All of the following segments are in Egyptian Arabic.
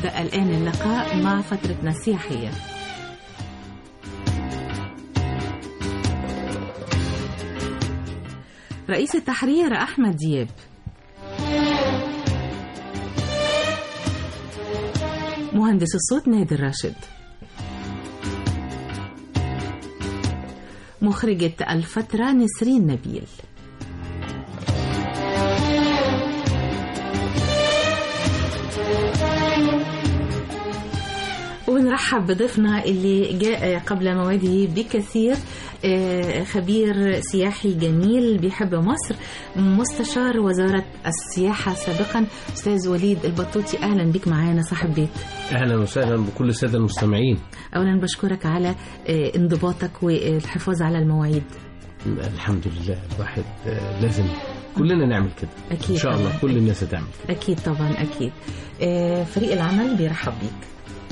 يبدأ الآن اللقاء مع فترتنا السياحية رئيس التحرير أحمد دياب مهندس الصوت نادر راشد مخرجة الفترة نسرين نبيل ونرحب بضيفنا اللي جاء قبل موعده بكثير آه، خبير سياحي جميل بيحب مصر مستشار وزارة السياحة سابقا أستاذ وليد البطوطي أهلا بك معانا صاحب بيت اهلا وسهلا بكل الساده المستمعين أولا بشكرك على آه، انضباطك والحفاظ على المواعيد الحمد لله الواحد آه، لازم كلنا نعمل كده أكيد ان شاء الله طبعاً. كل الناس هتعمل كده أكيد طبعا أكيد آه، فريق العمل بيرحب بيك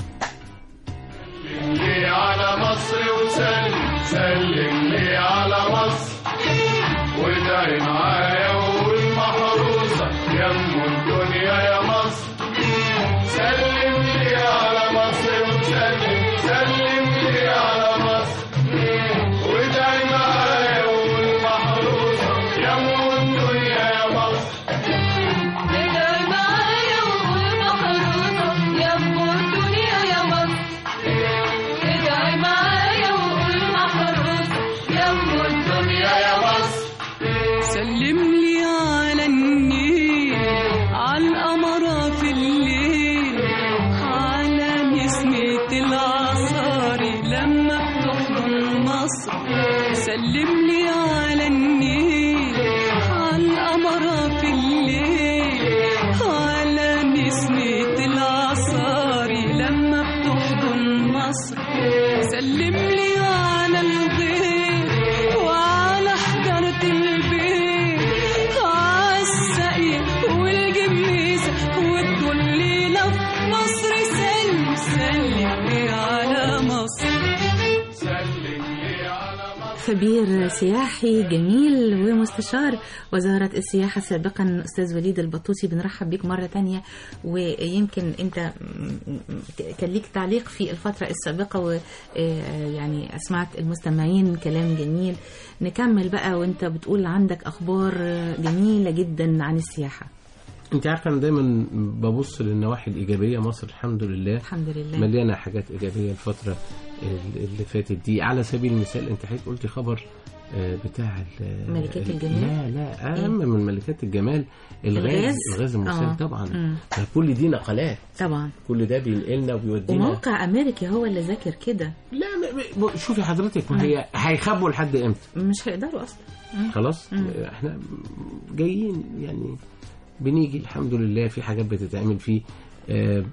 لي على مصر وسلم سلم لي على مصر وادعي معايا وقول محروسة يم الدنيا يا مصر سلم لي على مصر وسلم سلم لي على مصر وادعي معايا وقول محروسة يم الدنيا يا مصر ادعي معايا وقول محروسة يم الدنيا يا مصر ادعي معايا وقول محروسة يم الدنيا يا مصر سلم لي على النيل على القمرة في الليل على نسمة العصاري لما بتحضن مصر سلم لي على النيل على القمرة في الليل على نسمة العصاري لما بتحضن مصر سلم لي على الغير وعلى حجرة البيت على السقي والجميزة والدليلة في مصر سلم سلم لي على مصر سلم لي على مصر خبير سياحي جميل ومستشار وزارة السياحة سابقا أستاذ وليد البطوطي بنرحب بك مرة تانية ويمكن أنت م- م- كان ليك تعليق في الفترة السابقة ويعني أسمعت المستمعين كلام جميل نكمل بقى وأنت بتقول عندك أخبار جميلة جدا عن السياحة انت عارفه انا دايما ببص للنواحي الايجابيه مصر الحمد لله الحمد لله مليانه حاجات ايجابيه الفتره اللي فاتت دي على سبيل المثال انت حضرتك قلتي خبر آه، بتاع ال- ملكات ال- الجمال؟ لا لا اهم من ملكات الجمال الغاز الغاز؟ الغاز المسال آه. طبعا مم. ده كل دي نقلات طبعا كل ده بينقلنا وبيودينا وموقع أمريكي هو اللي ذاكر كده لا ما- ما- شوفي حضرتك ما هي هيخبوا لحد امتى مش هيقدروا أصلا مم. خلاص مم. احنا جايين يعني بنيجي الحمد لله في حاجات بتتعمل فيه آه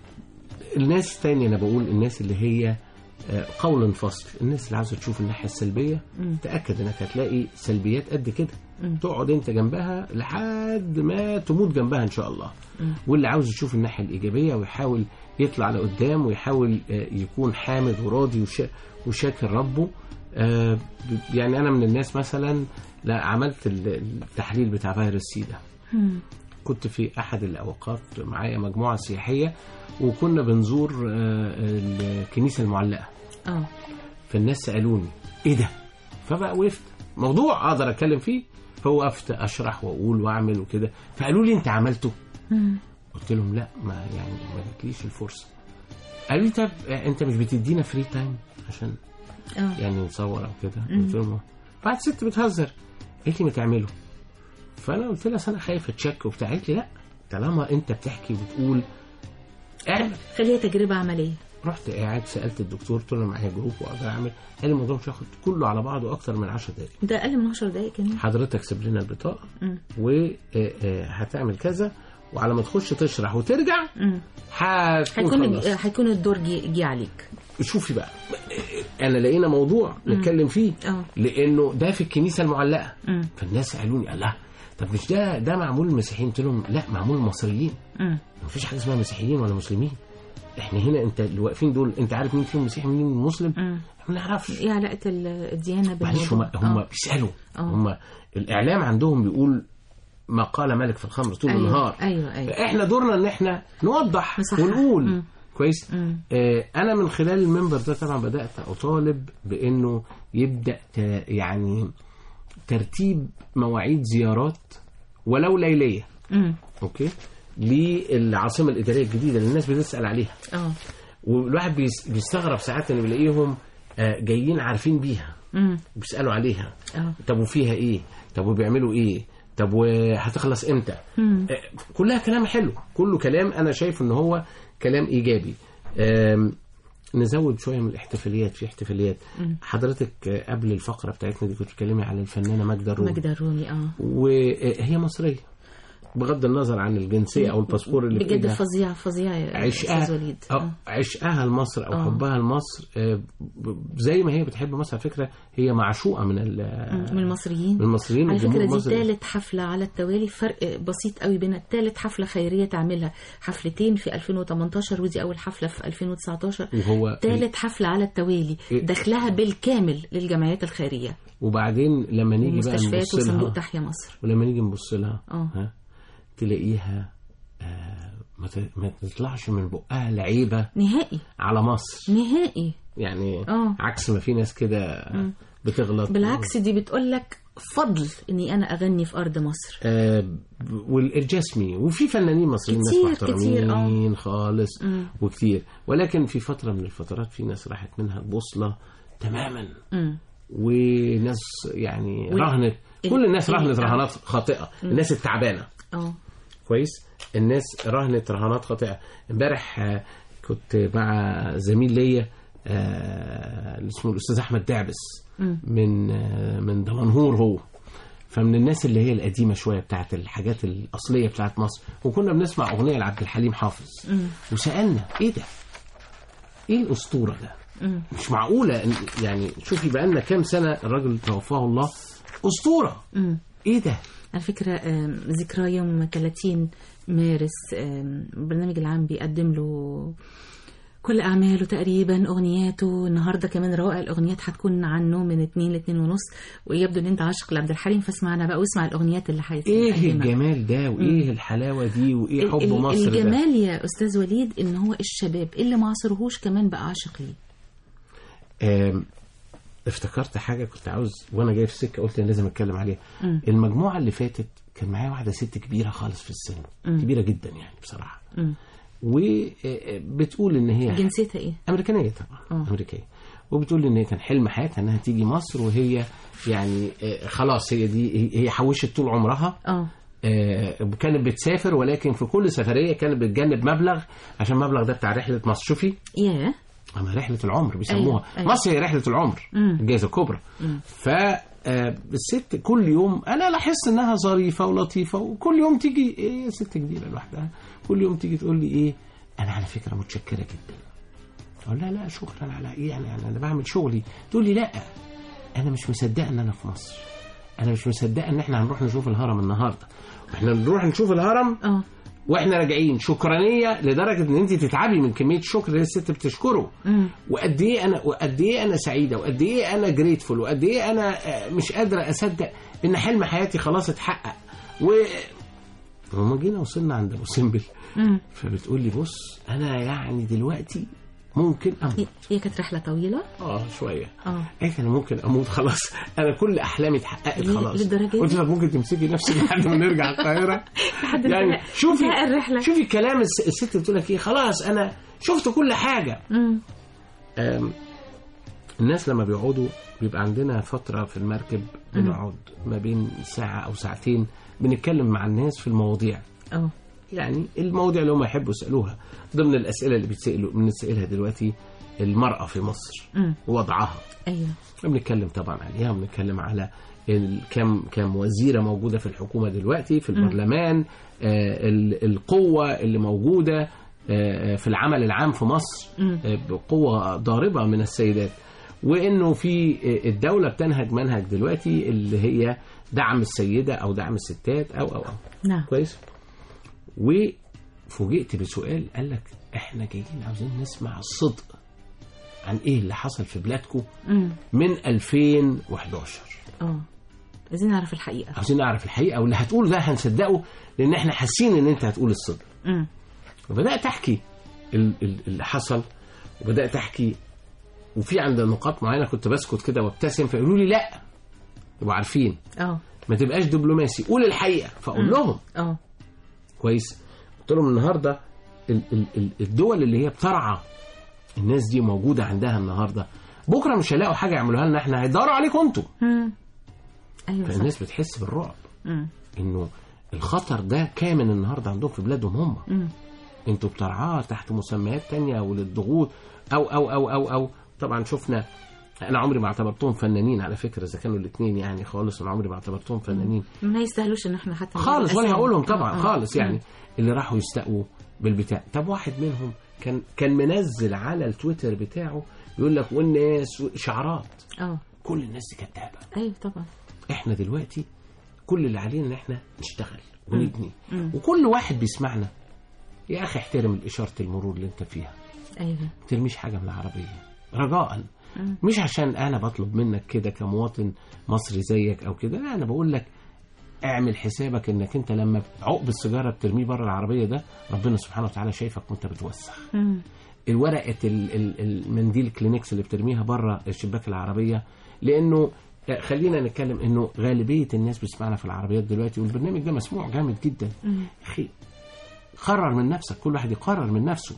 الناس تاني انا بقول الناس اللي هي آه قول فصل الناس اللي عاوزه تشوف الناحيه السلبيه مم. تاكد انك هتلاقي سلبيات قد كده مم. تقعد انت جنبها لحد ما تموت جنبها ان شاء الله مم. واللي عاوز يشوف الناحيه الايجابيه ويحاول يطلع لقدام ويحاول آه، يكون حامد وراضي وشا- وشاكر ربه آه، ب- يعني انا من الناس مثلا لا عملت ال- التحليل بتاع فيروس سيدا مم. كنت في احد الاوقات معايا مجموعه سياحيه وكنا بنزور آه، الكنيسه المعلقه اه فالناس سالوني ايه ده فبقى وقفت موضوع اقدر اتكلم فيه فوقفت اشرح واقول واعمل وكده فقالوا لي انت عملته مم. قلت لهم لا ما يعني ما جاتليش الفرصه قالوا لي طب انت مش بتدينا فري تايم عشان اه يعني نصور او كده قلت لهم بعد ست بتهزر قالت لي ما تعمله فانا قلت لها أصل انا خايف اتشك وبتاع قالت لي لا طالما انت بتحكي وبتقول اعمل خليها تجربة عملية رحت قاعد سالت الدكتور قلت له أنا معايا جروب واقدر اعمل قال لي الموضوع مش هياخد كله على بعضه اكتر من 10 دقائق ده أقل من 10 دقايق كمان حضرتك سيب لنا البطاقه مم. وهتعمل كذا وعلى ما تخش تشرح وترجع مم. هتكون هيكون خلصت. هيكون الدور جي, جي عليك شوفي بقى انا لقينا موضوع نتكلم فيه اه لانه ده في الكنيسه المعلقه مم. فالناس سالوني الله طب مش ده ده معمول للمسيحيين قلت لهم لا معمول للمصريين مم. مفيش حاجه اسمها مسيحيين ولا مسلمين احنا هنا انت اللي واقفين دول انت عارف مين فيهم مسيحي مين مسلم مم. ما نعرفش ايه علاقة ال- الديانة معلش هم بالموضوع؟ هم آه. بيسالوا آه. هم الاعلام عندهم بيقول ما قال ملك في الخمر طول أيوة، النهار أيوة، أيوة. احنا دورنا ان احنا نوضح نصحح. ونقول مم. كويس مم. آه انا من خلال المنبر ده طبعا بدات اطالب بانه يبدا ت- يعني ترتيب مواعيد زيارات ولو ليليه مم. اوكي للعاصمه الاداريه الجديده اللي الناس بتسال عليها اه والواحد بيس- بيستغرب ساعات ان بيلاقيهم آه، جايين عارفين بيها مم. بيسالوا عليها اه طب وفيها ايه طب وبيعملوا ايه طب وهتخلص امتى مم. آه، كلها كلام حلو كله كلام انا شايف ان هو كلام ايجابي آم، نزود شويه من الاحتفاليات في احتفاليات حضرتك آه، قبل الفقره بتاعتنا دي كنت بتتكلمي على الفنانه ماجدة الرومي ماجدة الرومي اه وهي مصريه بغض النظر عن الجنسيه او الباسبور اللي في بجد ايدها فظيع فظيع يا استاذ عشقها وليد آه، عشقها لمصر او آه. حبها لمصر آه، ب- زي ما هي بتحب مصر على فكره هي معشوقه من ال- من المصريين من المصريين على والجمهور فكرة دي المصري. ثالث حفلة على التوالي فرق بسيط قوي بين ثالث حفلة خيرية تعملها حفلتين في 2018 ودي أول حفلة في 2019 وهو ثالث حفلة على التوالي إيه؟ دخلها بالكامل للجمعيات الخيرية وبعدين لما نيجي بقى ومستشفيات نبص وصندوق لها تحيا مصر ولما نيجي نبص لها اه ها تلاقيها آه، ما ت- ما تطلعش من بقها لعيبه نهائي على مصر نهائي يعني آه. عكس ما في ناس كده بتغلط بالعكس دي بتقول لك فضل اني انا اغني في ارض مصر آه، ب- والجسمي وفي فنانين مصريين كتير- ناس كتير، محترمين خالص وكتير ولكن في فتره من الفترات في ناس راحت منها البوصله تماما مم. وناس يعني و- رهنت ال- كل الناس ال- رهنت رهانات خاطئه الناس التعبانه اه كويس الناس رهنت رهانات خاطئه امبارح آه، كنت مع زميل ليا آه، اللي اسمه الاستاذ احمد دعبس من آه، من دمنهور هو فمن الناس اللي هي القديمه شويه بتاعت الحاجات الاصليه بتاعت مصر وكنا بنسمع اغنيه لعبد الحليم حافظ وسالنا ايه ده؟ ايه الاسطوره ده؟ مش معقوله إن- يعني شوفي بقى لنا كام سنه الراجل توفاه الله اسطوره ايه ده؟ على فكرة آم، ذكرى يوم 30 مارس آم، البرنامج العام بيقدم له كل أعماله تقريبا أغنياته النهاردة كمان روائع الأغنيات هتكون عنه من اتنين لاتنين ونص ويبدو إن أنت عاشق لعبد الحليم فاسمعنا بقى واسمع الأغنيات اللي ايه هيتقدمها. الجمال ده وايه الحلاوه دي وايه ال- حب ال- مصر ده الجمال يا أستاذ وليد إن هو الشباب اللي ما عصرهوش كمان بقى عاشق ليه آم، افتكرت حاجه كنت عاوز وانا جاي في السكه قلت انا لازم اتكلم عليها المجموعه اللي فاتت كان معايا واحده ست كبيره خالص في السن كبيره جدا يعني بصراحه وبتقول ان هي جنسيتها إيه؟ امريكانيه طبعا آه. امريكيه وبتقول ان هي كان حلم حياتها انها تيجي مصر وهي يعني آه، خلاص هي دي هي حوشت طول عمرها اه آه، كانت بتسافر ولكن في كل سفريه كانت بتجنب مبلغ عشان المبلغ ده بتاع رحله مصر شوفي ياه اما رحله العمر بيسموها أيوة، أيوة. مصر هي رحله العمر الجائزه الكبرى ف آه، الست كل يوم انا لاحظت انها ظريفه ولطيفه وكل يوم تيجي ايه ست كبيره لوحدها كل يوم تيجي تقول لي ايه انا على فكره متشكره جدا اقول لها لا شكرا على ايه يعني انا أنا بعمل شغلي تقول لي لا انا مش مصدقه ان انا في مصر انا مش مصدقه ان احنا هنروح نشوف الهرم النهارده احنا نروح نشوف الهرم اه واحنا راجعين شكرانيه لدرجه ان انت تتعبي من كميه الشكر اللي الست بتشكره وقد ايه انا وقد ايه انا سعيده وقد ايه انا جريتفول وقد ايه انا آه، مش قادره اصدق ان حلم حياتي خلاص اتحقق و لما جينا وصلنا عند ابو سمبل فبتقول لي بص انا يعني دلوقتي ممكن اموت هي- هي كانت رحلة طويلة اه شويه اه قالت انا ممكن اموت خلاص انا كل احلامي اتحققت ليه- خلاص للدرجة دي؟ قلت لها ممكن تمسكي نفسك لحد ما نرجع القاهره لحد يعني النهاية. شوفي انتهى الرحلة. شوفي كلام الس- الست بتقول لك ايه خلاص انا شفت كل حاجه مم. أم، الناس لما بيقعدوا بيبقى عندنا فتره في المركب بنقعد ما بين ساعه او ساعتين بنتكلم مع الناس في المواضيع اه يعني المواضيع اللي هم يحبوا يسالوها ضمن الاسئله اللي بتسالوا بنسالها دلوقتي المراه في مصر مم. ووضعها ايوه بنتكلم طبعا عليها وبنتكلم على ال- كم كم وزيره موجوده في الحكومه دلوقتي في البرلمان آه ال- القوه اللي موجوده آه في العمل العام في مصر آه بقوه ضاربه من السيدات وانه في آه، الدوله بتنهج منهج دلوقتي اللي هي دعم السيده او دعم الستات او او او نعم كويس وفوجئت بسؤال قال لك احنا جايين عاوزين نسمع الصدق عن ايه اللي حصل في بلادكم مم. من 2011 اه عايزين نعرف الحقيقه عاوزين نعرف الحقيقه واللي هتقوله ده هنصدقه لان احنا حاسين ان انت هتقول الصدق امم وبدات احكي ال- ال- اللي حصل وبدات احكي وفي عند نقاط معينه كنت بسكت كده وابتسم فيقولوا لي لا يبقوا عارفين اه ما تبقاش دبلوماسي قول الحقيقه فاقول لهم اه كويس قلت لهم النهارده ال- ال- ال- الدول اللي هي بترعى الناس دي موجوده عندها النهارده بكره مش هيلاقوا حاجه يعملوها لنا احنا هيدوروا عليكم انتوا مم. ايوه صح فالناس بتحس بالرعب مم. انه الخطر ده كامن النهارده عندهم في بلادهم هم مم. انتوا بترعاه تحت مسميات تانية وللضغوط او او او او او طبعا شفنا انا عمري ما اعتبرتهم فنانين على فكره اذا كانوا الاثنين يعني خالص انا عمري ما اعتبرتهم فنانين ما يستاهلوش ان احنا حتى نقول خالص ولا أسامي. هقولهم طبعا آه، آه. خالص يعني اللي راحوا يستقوا بالبتاع طب واحد منهم كان كان منزل على التويتر بتاعه يقول لك والناس شعارات اه كل الناس دي كدابه ايوه طبعا احنا دلوقتي كل اللي علينا ان احنا نشتغل ونبني مم. وكل واحد بيسمعنا يا اخي احترم اشاره المرور اللي انت فيها ايوه ما ترميش حاجه من العربيه رجاء مم. مش عشان انا بطلب منك كده كمواطن مصري زيك او كده لا انا بقول لك اعمل حسابك انك انت لما عقب السيجاره بترميه بره العربيه ده ربنا سبحانه وتعالى شايفك وانت بتوسخ مم. الورقه ال- ال- المنديل كلينكس اللي بترميها بره شباك العربيه لانه آه، خلينا نتكلم انه غالبيه الناس بتسمعنا في العربيات دلوقتي والبرنامج ده مسموع جامد جدا مم. اخي قرر من نفسك كل واحد يقرر من نفسه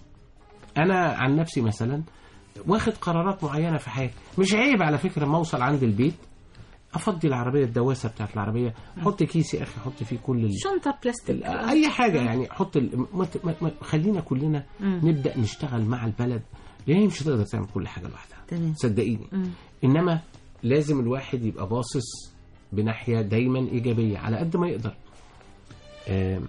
انا عن نفسي مثلا واخد قرارات معينه في حياتي مش عيب على فكره ما اوصل عند البيت افضي العربيه الدواسه بتاعت العربيه حط كيس يا اخي حط فيه كل ال... شنطه بلاستيك اي حاجه يعني حط ال... ما... ت- ما... ما... خلينا كلنا مم. نبدا نشتغل مع البلد لان هي مش هتقدر تعمل كل حاجه لوحدها تمام صدقيني مم. انما لازم الواحد يبقى باصص بناحيه دايما ايجابيه على قد ما يقدر آم،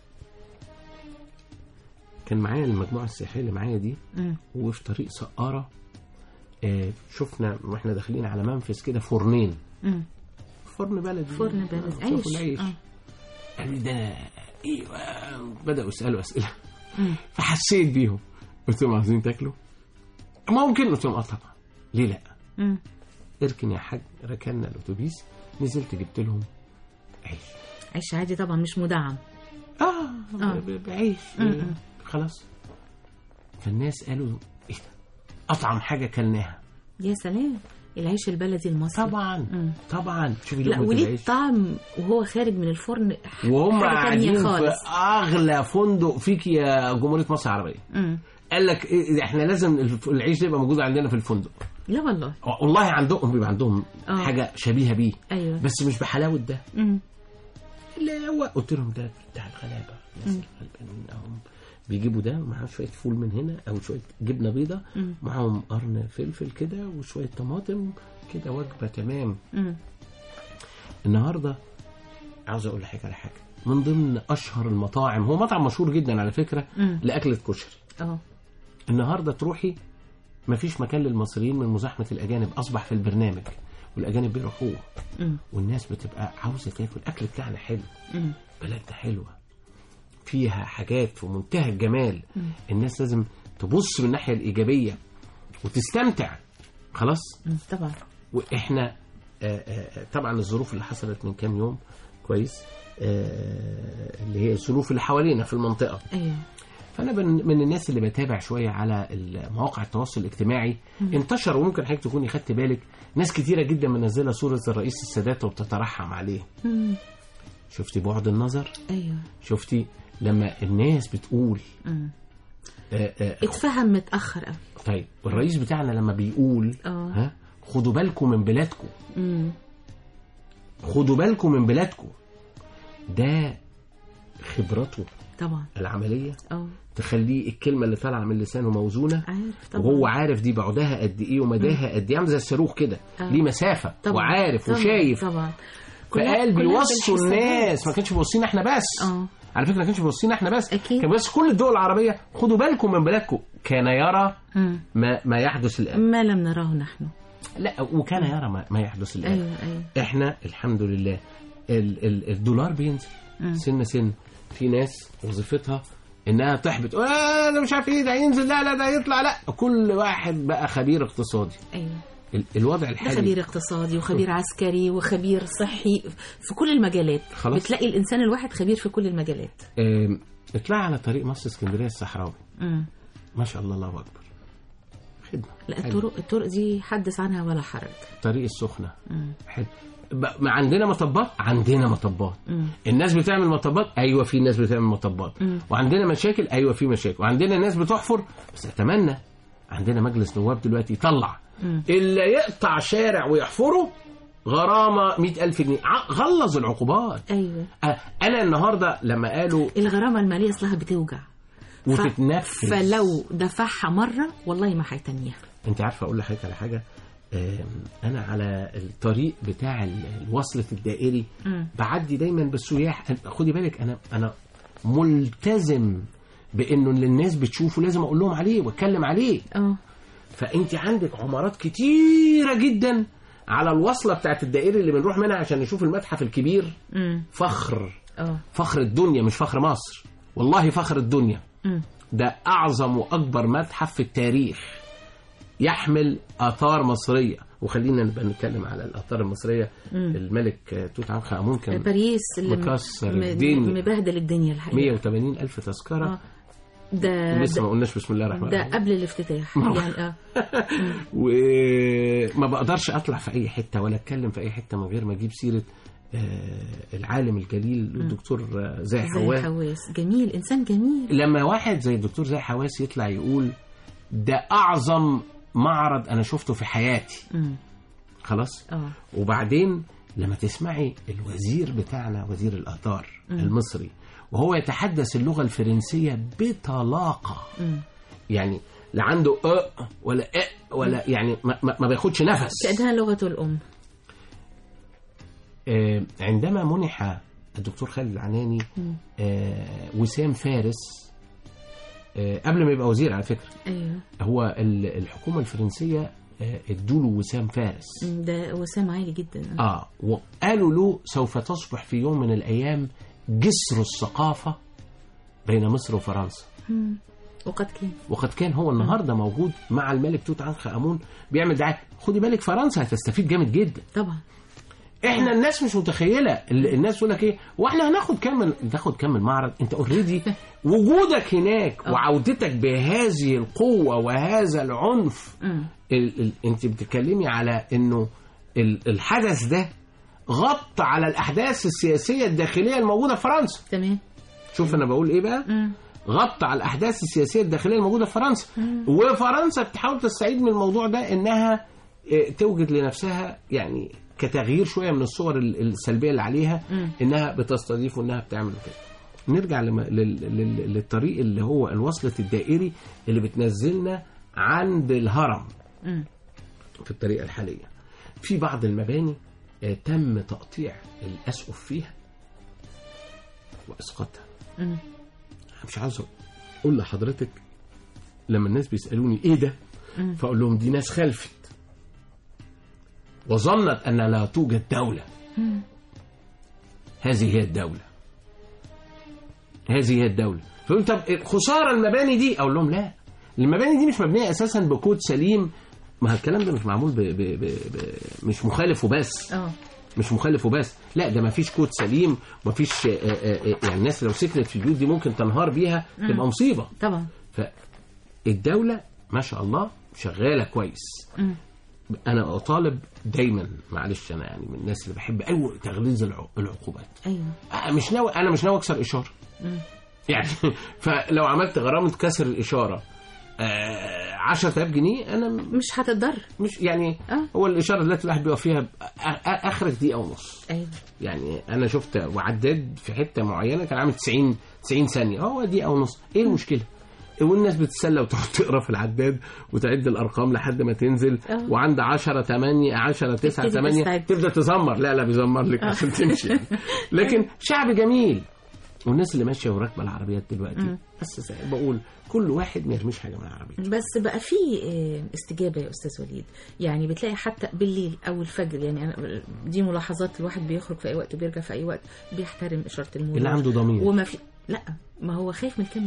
كان معايا المجموعه السياحيه اللي معايا دي مم. وفي طريق سقاره آه، شفنا واحنا داخلين على منفذ كده فرنين مم. فرن بلدي فرن بلد آه، عيش شافوا العيش آه. قالوا لي ده ايوه بداوا يسالوا اسئله مم. فحسيت بيهم قلت لهم عايزين تاكلوا ممكن قلت لهم اه طبعا ليه لا مم. اركن يا حاج ركننا الاتوبيس نزلت جبت لهم عيش عيش عادي طبعا مش مدعم اه, آه. ب- ب- بعيش م-م. خلاص فالناس قالوا ايه ده اطعم حاجه كلناها يا سلام العيش البلدي المصري طبعا مم. طبعا شوفي لا لقمه وليه العيش طعم وهو خارج من الفرن ح- وهم حاجة قاعدين تانية في خالص اغلى فندق فيك يا جمهوريه مصر العربيه مم. قال لك إيه احنا لازم الف- العيش ده يبقى موجود عندنا في الفندق لا والله والله عندهم بيبقى عندهم آه. حاجه شبيهه بيه ايوه بس مش بحلاوه ده مم. لا هو قلت لهم ده بتاع الغلابه الناس الغلبانين اهم بيجيبوا ده ومعاهم شويه فول من هنا او شويه جبنه بيضه مم. معاهم قرن فلفل كده وشويه طماطم كده وجبه تمام مم. النهارده عاوز اقول لحضرتك على حاجه من ضمن اشهر المطاعم هو مطعم مشهور جدا على فكره مم. لاكله كشري اه النهارده تروحي مفيش مكان للمصريين من مزاحمه الاجانب اصبح في البرنامج والاجانب بيروحوه مم. والناس بتبقى عاوزه تاكل الاكل بتاعنا حلو مم. بلدنا حلوه فيها حاجات في منتهى الجمال الناس لازم تبص من الناحيه الايجابيه وتستمتع خلاص مم. طبعا واحنا آه، آه، طبعا الظروف اللي حصلت من كام يوم كويس آه، اللي هي الظروف اللي حوالينا في المنطقه ايوه فانا من من الناس اللي بتابع شويه على مواقع التواصل الاجتماعي انتشر وممكن حضرتك تكوني خدت بالك ناس كتيره جدا منزله صوره الرئيس السادات وبتترحم عليه مم. شفتي بعد النظر ايوه شفتي لما الناس بتقول مم. آه آه اتفهم متاخر قوي طيب الرئيس بتاعنا لما بيقول اه ها خدوا بالكم من بلادكم مم. خدوا بالكم من بلادكم ده خبرته طبعا العمليه اه تخليه الكلمه اللي طالعه من لسانه موزونه عارف طبعا وهو عارف دي بعدها قد ايه ومداها قد ايه عامل زي الصاروخ كده آه. ليه مسافه طبعا وعارف طبعا. وشايف طبعا كلها- فقال كلها بيوصوا بالحسابات. الناس ما كانش بيوصينا احنا بس اه على فكره ما كانش بيوصينا احنا بس أكيد. كان بس كل الدول العربيه خدوا بالكم من بلادكم كان يرى مم. ما ما يحدث الان ما لم نراه نحن لا وكان يرى ما, ما يحدث الان ايوه ايوه احنا الحمد لله ال ال الدولار بينزل مم. سنه سن في ناس وظيفتها انها تحبط آه ده مش عارف ايه ده هينزل لا لا ده هيطلع لا كل واحد بقى خبير اقتصادي ايوه ال- الوضع ده الحالي خبير اقتصادي وخبير عسكري وخبير صحي في كل المجالات خلاص. بتلاقي الانسان الواحد خبير في كل المجالات آم، اطلعي على طريق مصر اسكندريه الصحراوي مم. ما شاء الله الله اكبر خدمه لا حلو. الطرق الطرق دي حدث عنها ولا حرج طريق السخنه مم. حلو ب- ما عندنا مطبات عندنا مطبات مم. الناس بتعمل مطبات ايوه في ناس بتعمل مطبات مم. وعندنا مشاكل ايوه في مشاكل وعندنا ناس بتحفر بس اتمنى عندنا مجلس نواب دلوقتي يطلع مم. اللي يقطع شارع ويحفره غرامه مئة ألف جنيه ع- غلظ العقوبات ايوه أ- انا النهارده لما قالوا الغرامه الماليه اصلها بتوجع ف- وتتنفذ فلو دفعها مره والله ما هيتنيها انت عارفه اقول لحضرتك على حاجه آم، انا على الطريق بتاع ال- الوصلة الدائري مم. بعدي دايما بالسياح خدي بالك انا انا ملتزم بانه اللي الناس بتشوفه لازم اقول لهم عليه واتكلم عليه اه فانت عندك عمارات كتيره جدا على الوصله بتاعت الدائري اللي بنروح منها عشان نشوف المتحف الكبير امم فخر اه فخر الدنيا مش فخر مصر والله فخر الدنيا امم ده أعظم وأكبر متحف في التاريخ يحمل آثار مصرية وخلينا نبقى نتكلم على الآثار المصرية مم. الملك توت عنخ آمون كان باريس اللي م- مكسر م- الدنيا. مبهدل الدنيا الحقيقه 180 ألف تذكرة آه. ده لسه ما ده, قلناش بسم الله الرحمن ده الرحيم قبل الافتتاح ما هو- يعني اه وما بقدرش أطلع في أي حتة ولا أتكلم في أي حتة من غير ما أجيب سيرة آه، العالم الجليل الدكتور آه، زاهي زي حواس حواس جميل انسان جميل لما واحد زي الدكتور زاهي حواس يطلع يقول ده أعظم معرض أنا شفته في حياتي امم خلاص اه وبعدين لما تسمعي الوزير بتاعنا وزير الآثار المصري وهو يتحدث اللغة الفرنسية بطلاقة امم يعني لا عنده أ ولا أ ولا يعني ما, ما ما بياخدش نفس كأنها لغته الأم آه، عندما منح الدكتور خالد العناني آه، وسام فارس آه، قبل ما يبقى وزير على فكرة أيوه هو ال- الحكومة الفرنسية آه، ادوله وسام فارس مم، ده وسام عالي جدا اه وقالوا له سوف تصبح في يوم من الايام جسر الثقافه بين مصر وفرنسا مم. وقد كان وقد كان هو النهارده موجود مع الملك توت عنخ امون بيعمل دعايه خدي بالك فرنسا هتستفيد جامد جدا طبعا احنا الناس مش متخيله ال- الناس تقول لك ايه واحنا هناخد كام تاخد كام المعرض انت اوريدي وجودك هناك وعودتك بهذه القوه وهذا العنف مم. ال ال انت بتتكلمي على انه ال الحدث ده غطى على الاحداث السياسيه الداخليه الموجوده في فرنسا تمام شوف انا بقول ايه بقى مم. غطى على الاحداث السياسيه الداخليه الموجوده في فرنسا وفرنسا بتحاول تستعيد من الموضوع ده انها اه، توجد لنفسها يعني كتغيير شويه من الصور ال- السلبيه اللي عليها مم. انها بتستضيف وانها بتعمل كده نرجع لما لل- لل- للطريق اللي هو الوصلة الدائري اللي بتنزلنا عند الهرم مم. في الطريقة الحالية في بعض المباني آه، تم تقطيع الأسقف فيها وإسقاطها مم. أنا مش عاوز أقول لحضرتك لما الناس بيسألوني إيه ده مم. فأقول لهم دي ناس خلفت وظنت أن لا توجد دولة مم. هذه هي الدولة هذه هي الدولة فيقول طب خسارة المباني دي أقول لهم لا المباني دي مش مبنية أساسا بكود سليم ما الكلام ده مش معمول ب... ب... ب... ب... مش مخالف وبس اه مش مخالف وبس لا ده ما فيش كود سليم ما فيش يعني الناس لو سكنت في البيوت دي ممكن تنهار بيها تبقى مصيبة طبعا فالدولة ما شاء الله شغالة كويس مم. أنا أطالب دايما معلش أنا يعني من الناس اللي بحب أوي تغليظ الع- العقوبات ايوه أنا مش ناوي انا مش ناوي اكسر اشاره مم. يعني فلو عملت غرامه كسر الاشاره آه 10000 جنيه انا م- مش هتضر مش يعني آه. هو الاشاره دلوقتي الواحد بيقف فيها ب- أ- أ- اخرك دقيقه ونص ايوه يعني انا شفت وعداد في حته معينه كان عامل 90 90 ثانيه هو دقيقه ونص ايه المشكله والناس بتتسلى وتقعد تقرا في العداد وتعد الارقام لحد ما تنزل آه. وعند 10 8 10 9 تبتدي 8 تستعد. تبدا تزمر لا لا بيزمر لك عشان تمشي يعني. لكن شعب جميل والناس اللي ماشيه وراكبه العربيات دلوقتي بس زي ما بقول كل واحد ما يرميش حاجه من العربيه بس بقى في آه، استجابه يا استاذ وليد يعني بتلاقي حتى بالليل او الفجر يعني أنا دي ملاحظات الواحد بيخرج في اي وقت وبيرجع في اي وقت بيحترم اشاره المرور اللي عنده ضمير وما في لا ما هو خايف من الكاميرا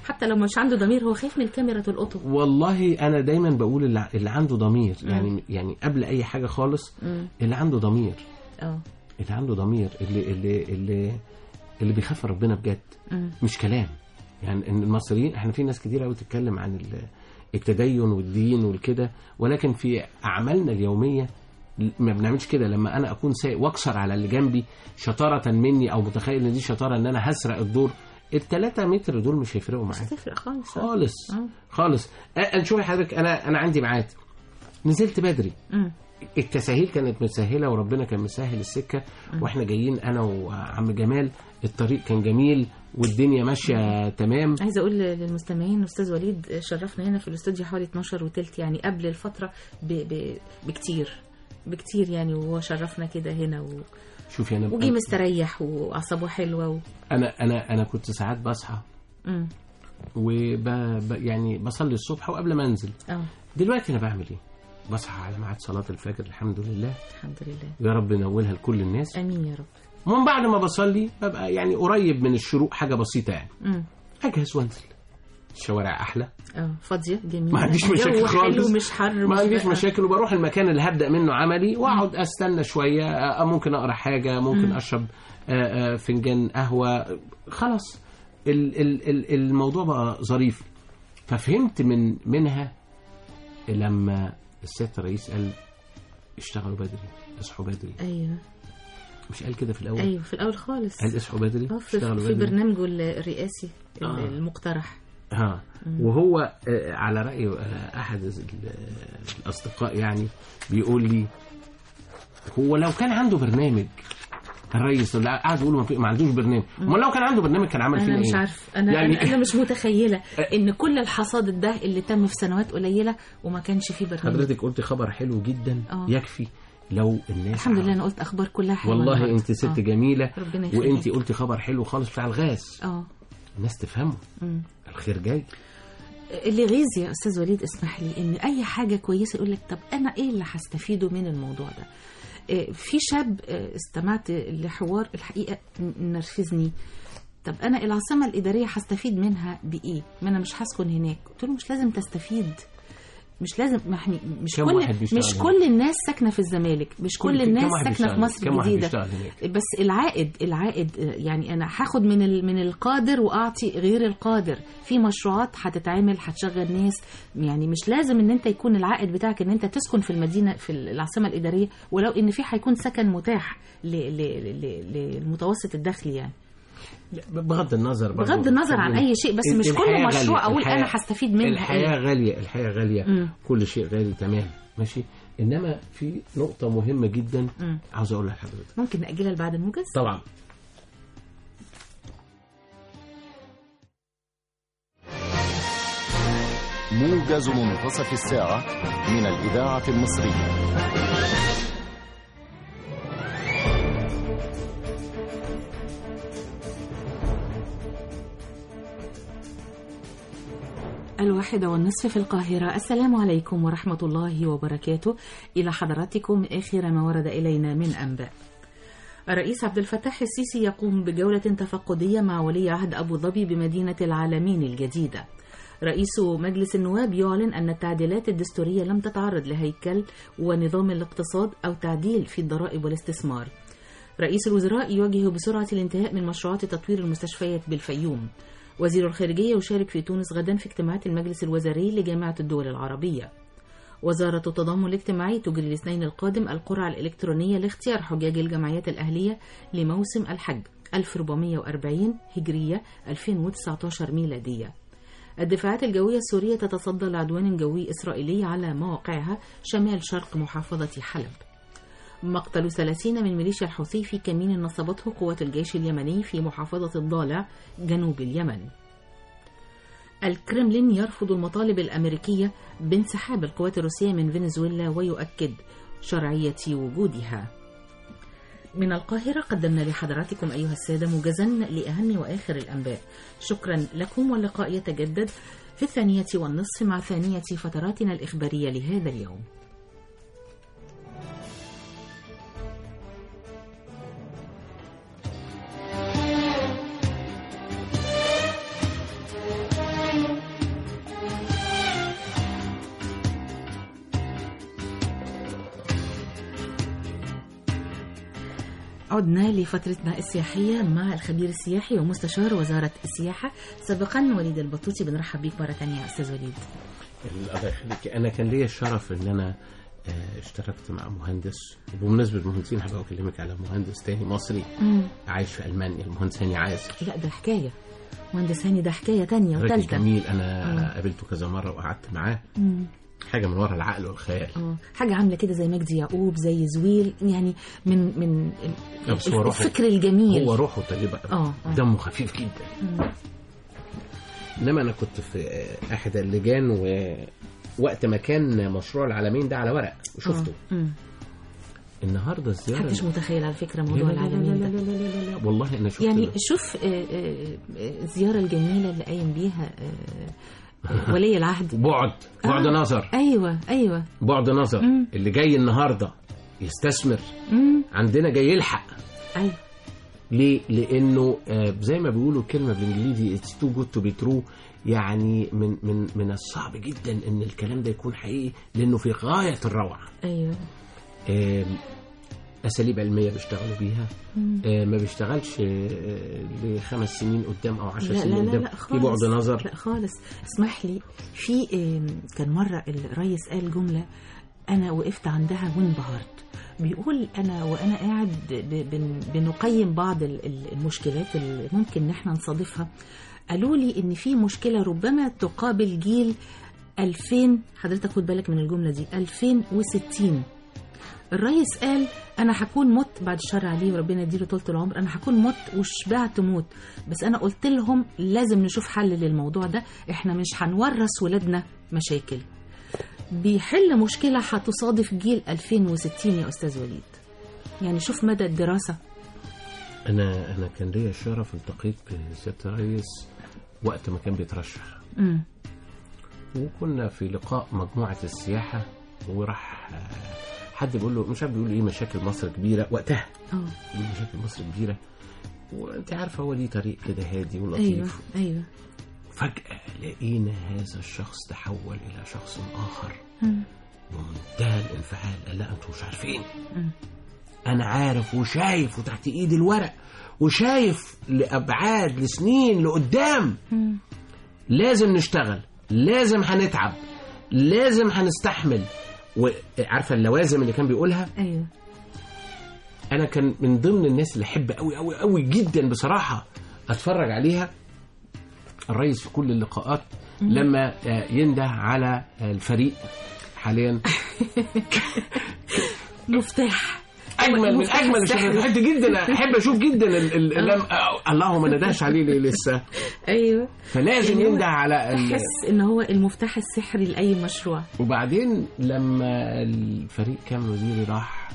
حتى لو مش عنده ضمير هو خايف من الكاميرا تلقطه والله انا دايما بقول اللي, اللي عنده ضمير يعني يعني قبل اي حاجه خالص مم. اللي عنده ضمير اه اللي عنده ضمير اللي اللي اللي اللي بيخاف ربنا بجد مم. مش كلام يعني ان المصريين احنا في ناس كتير قوي تتكلم عن ال- التدين والدين والكده ولكن في اعمالنا اليوميه ما بنعملش كده لما انا اكون سايق واكسر على اللي جنبي شطاره مني او متخيل ان دي شطاره ان انا هسرق الدور الثلاثة متر دول مش هيفرقوا مش معايا هتفرق خالص خالص آه. خالص أه شوفي حضرتك انا انا عندي ميعاد نزلت بدري مم. التساهيل كانت مسهله وربنا كان مسهل السكه واحنا جايين انا وعم جمال الطريق كان جميل والدنيا ماشيه تمام عايزه اقول للمستمعين استاذ وليد شرفنا هنا في الاستوديو حوالي 12 وتلت يعني قبل الفتره ب... ب... بكتير بكتير يعني وهو شرفنا كده هنا و... شوفي انا وجي مستريح واعصابه حلوه و... انا انا انا كنت ساعات بصحى مم. وب ب- يعني بصلي الصبح وقبل ما انزل اه دلوقتي انا بعمل ايه بصحى على ميعاد صلاه الفجر الحمد لله الحمد لله يا رب نولها لكل الناس امين يا رب ومن بعد ما بصلي ببقى يعني قريب من الشروق حاجه بسيطه يعني مم. اجهز وانزل الشوارع احلى اه فاضيه جميله ما عنديش مشاكل جو حلو خالص مش حر ما مش عنديش بقى- مشاكل وبروح المكان اللي هبدا منه عملي واقعد استنى شويه آه، ممكن اقرا حاجه ممكن مم. اشرب آه، آه، فنجان قهوه خلاص ال- ال- ال- الموضوع بقى ظريف ففهمت من منها لما السيد الرئيس قال اشتغلوا بدري اصحوا بدري ايوه مش قال كده في الاول ايوه في الاول خالص قال اصحوا بدري اه في, اشتغلوا في بدري برنامجه الرئاسي آه. المقترح ها وهو آه، على رأي آه، أحد ال- الأصدقاء يعني بيقول لي هو لو كان عنده برنامج الرئيس اللي قاعد يقول ما في- ما عندوش برنامج امال لو كان عنده برنامج كان عمل فينا انا مش ايه عارف انا يعني- يعني انا مش متخيله ان كل الحصاد ده اللي تم في سنوات قليله وما كانش فيه برنامج حضرتك قلت خبر حلو جدا آه. يكفي لو الناس الحمد لله انا قلت اخبار كلها حلوه والله النهاردة. انت ست آه. جميله ربنا يخليك. وانت قلتي خبر حلو خالص بتاع الغاز اه الناس تفهمه مم. الخير جاي اللي غيظ يا استاذ وليد اسمح لي ان اي حاجه كويسه يقول لك طب انا ايه اللي هستفيده من الموضوع ده آه، في شاب آه، استمعت لحوار الحقيقه ن- نرفزني طب انا العاصمه الاداريه هستفيد منها بايه ما انا مش هسكن هناك قلت له مش لازم تستفيد مش لازم ما احنا مش كم كل واحد بيشتغل مش هناك؟ كل الناس ساكنه في الزمالك مش كل, كم الناس واحد ساكنه في بيشتغل- مصر كم واحد الجديده بيشتغل هناك؟ بس العائد العائد آه، يعني انا هاخد من ال- من القادر واعطي غير القادر في مشروعات هتتعمل هتشغل ناس يعني مش لازم ان انت يكون العائد بتاعك ان انت تسكن في المدينه في العاصمه الاداريه ولو ان في هيكون سكن متاح ل- ل- ل- للمتوسط الدخل يعني بغض النظر برضو. بغض النظر عن اي شيء بس مش كل الحياة مشروع غالية. اقول الحياة- انا هستفيد منها الحياة إيه. غالية الحياة غالية مم. كل شيء غالي تمام ماشي انما في نقطة مهمة جدا مم. عاوز اقولها لحضرتك ممكن ناجلها لبعد الموجز طبعا موجز منتصف الساعة من الإذاعة المصرية الواحدة والنصف في القاهرة السلام عليكم ورحمة الله وبركاته إلى حضراتكم آخر ما ورد إلينا من أنباء الرئيس عبد الفتاح السيسي يقوم بجولة تفقدية مع ولي عهد أبو ظبي بمدينة العالمين الجديدة رئيس مجلس النواب يعلن أن التعديلات الدستورية لم تتعرض لهيكل ونظام الاقتصاد أو تعديل في الضرائب والاستثمار رئيس الوزراء يواجه بسرعة الانتهاء من مشروعات تطوير المستشفيات بالفيوم وزير الخارجية يشارك في تونس غدا في اجتماعات المجلس الوزاري لجامعة الدول العربية وزارة التضامن الاجتماعي تجري الاثنين القادم القرعة الإلكترونية لاختيار حجاج الجمعيات الأهلية لموسم الحج 1440 هجرية 2019 ميلادية الدفاعات الجوية السورية تتصدى لعدوان جوي إسرائيلي على مواقعها شمال شرق محافظة حلب مقتل 30 من ميليشيا الحوثي في كمين نصبته قوات الجيش اليمني في محافظة الضالع جنوب اليمن الكرملين يرفض المطالب الأمريكية بانسحاب القوات الروسية من فنزويلا ويؤكد شرعية وجودها من القاهرة قدمنا لحضراتكم أيها السادة موجزا لأهم وآخر الأنباء شكرا لكم واللقاء يتجدد في الثانية والنصف مع ثانية فتراتنا الإخبارية لهذا اليوم عدنا لفترتنا السياحية مع الخبير السياحي ومستشار وزارة السياحة سابقا وليد البطوطي بنرحب بيك مرة تانية يا أستاذ وليد الله يخليك انا كان ليا الشرف ان انا آه، اشتركت مع مهندس وبمناسبه المهندسين هبقى اكلمك على مهندس تاني مصري عايش في المانيا المهندس هاني عازر لا ده حكاية مهندس هاني ده حكاية تانية راجل وتالتة جميل انا قابلته كذا مره وقعدت معاه حاجه من ورا العقل والخيال اه حاجة عاملة كده زي مجدي يعقوب زي زويل يعني من من ال- لا، بس هو روحه- الفكر الجميل هو روحه طيبه اه قوي آه. دمه خفيف جدا انما انا كنت في آه، احد اللجان ووقت ما كان مشروع العالمين ده على ورق وشفته آه. مم. النهارده الزياره محدش متخيل على فكرة لا موضوع لا لا لا العالمين لا ده لا لا لا لا والله انا شفت يعني ده. شوف آه، آه، آه، الزيارة الجميلة اللي قايم بيها آه، آه، ولي العهد بعد بعد آه. نظر ايوه ايوه بعد نظر مم. اللي جاي النهارده يستثمر مم. عندنا جاي يلحق ايوه ليه؟ لانه آه، زي ما بيقولوا كلمه بالانجليزي اتس تو جود تو بي ترو يعني من من من الصعب جدا ان الكلام ده يكون حقيقي لانه في غايه الروعه. ايوه آم، اساليب علميه بيشتغلوا بيها آه، ما بيشتغلش آه، لخمس سنين قدام او عشر لا سنين لا لا قدام لا في خالص بعد نظر لا خالص اسمح لي في آم، كان مرة الرئيس قال جملة أنا وقفت عندها وانبهرت بيقول أنا وأنا قاعد ب- بن- بنقيم بعض ال- ال- المشكلات اللي ممكن إن احنا نصادفها قالوا لي إن في مشكلة ربما تقابل جيل 2000 حضرتك خد بالك من الجملة دي 2060 الرئيس قال انا هكون مت بعد الشر عليه وربنا يديله طولة العمر انا هكون مت وشبعت موت بس انا قلت لهم لازم نشوف حل للموضوع ده احنا مش هنورث ولادنا مشاكل بيحل مشكلة هتصادف جيل 2060 يا استاذ وليد يعني شوف مدى الدراسة انا انا كان ليا الشرف التقيت بسياده الرئيس وقت ما كان بيترشح امم وكنا في لقاء مجموعة السياحة وراح آه، حد بيقول له مش عارف بيقول ايه مشاكل مصر كبيرة وقتها اه بيقول مشاكل مصر كبيرة وانت عارفة هو ليه طريق كده هادي ايوه ولطيف ايوه فجأة لقينا هذا الشخص تحول إلى شخص آخر مم. ومنتهى الانفعال قال لا انتوا مش عارفين مم. انا عارف وشايف وتحت ايدي الورق وشايف لابعاد لسنين لقدام مم. لازم نشتغل لازم هنتعب لازم هنستحمل وعارفه اللوازم اللي كان بيقولها ايوه انا كان من ضمن الناس اللي احب قوي قوي قوي جدا بصراحه اتفرج عليها الرئيس في كل اللقاءات لما آه، ينده على آه، الفريق حاليا مفتاح اجمل من مفتاح اجمل السحر. الشغل بحب جدا احب اشوف جدا ال- ال- لم آه، اللهم ما ندهش عليه ليه لسه ايوه فلازم يعني هو ينده على ال... احس ان هو المفتاح السحري لاي مشروع وبعدين لما الفريق كامل وزيري راح